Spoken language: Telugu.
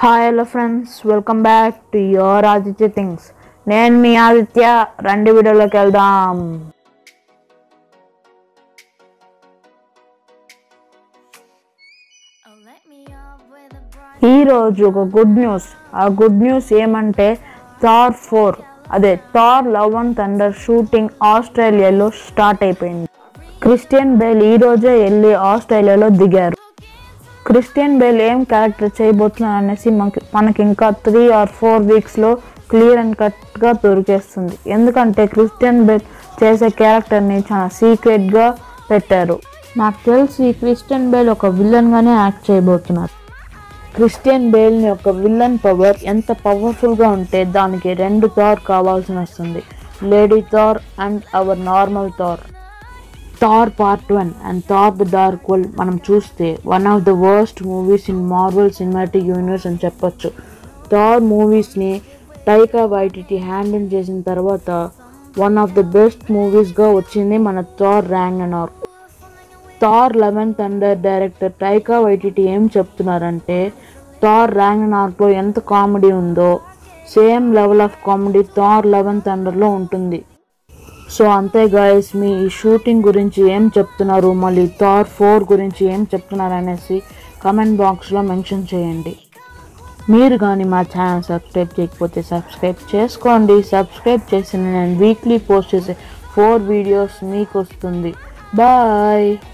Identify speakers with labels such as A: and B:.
A: hi hello friends welcome back to your Aditya things నేను మీ ఆదిత్య రెండు వీడియోలోకి వెళ్దాం
B: Oh, let me up with a bright
A: ఈ రోజు ఒక గుడ్ న్యూస్ ఆ గుడ్ న్యూస్ ఏమంటే థార్ ఫోర్ అదే Thor love and thunder shooting ఆస్ట్రేలియాలో స్టార్ట్ అయిపోయింది క్రిస్టియన్ బేల్ ఈ రోజే వెళ్ళి ఆస్ట్రేలియాలో దిగారు క్రిస్టియన్ బేల్ ఏం క్యారెక్టర్ చేయబోతున్నారు అనేసి మనకి మనకి ఇంకా త్రీ ఆర్ ఫోర్ వీక్స్లో క్లియర్ అండ్ కట్గా దొరికేస్తుంది ఎందుకంటే క్రిస్టియన్ బేల్ చేసే క్యారెక్టర్ని చాలా సీక్రెట్గా పెట్టారు నాకు తెలిసి క్రిస్టియన్ బేల్ ఒక విలన్గానే యాక్ట్ చేయబోతున్నారు క్రిస్టియన్ బేల్ని యొక్క విలన్ పవర్ ఎంత పవర్ఫుల్గా ఉంటే దానికి రెండు థార్ కావాల్సి వస్తుంది lady Thor and our normal Thor Thor part one and Thor the dark world మనం చూస్తే one of the worst movies in Marvel cinematic universe అని చెప్పొచ్చు థార్ మూవీస్ని టైకా వైటిటి హ్యాండిల్ చేసిన తర్వాత వన్ ఆఫ్ ద బెస్ట్ మూవీస్గా వచ్చింది మన Thor rang Ragnarok Thor love and thunder director Taika Waititi ఏం చెప్తున్నారంటే థార్ ర్యాంగ్ అండ్ ఆర్క్లో ఎంత కామెడీ ఉందో same level of comedy Thor eleventh అండర్లో ఉంటుంది సో అంతే గాయస్ మీ ఈ షూటింగ్ గురించి ఏం చెప్తున్నారు మళ్ళీ థార్ ఫోర్ గురించి ఏం చెప్తున్నారు అనేసి కమెంట్ బాక్స్లో మెన్షన్ చేయండి మీరు కానీ మా ఛానల్ సబ్స్క్రైబ్ చేయకపోతే సబ్స్క్రైబ్ చేసుకోండి సబ్స్క్రైబ్ చేసిన నేను వీక్లీ పోస్ట్ చేసే ఫోర్ వీడియోస్ మీకు వస్తుంది బాయ్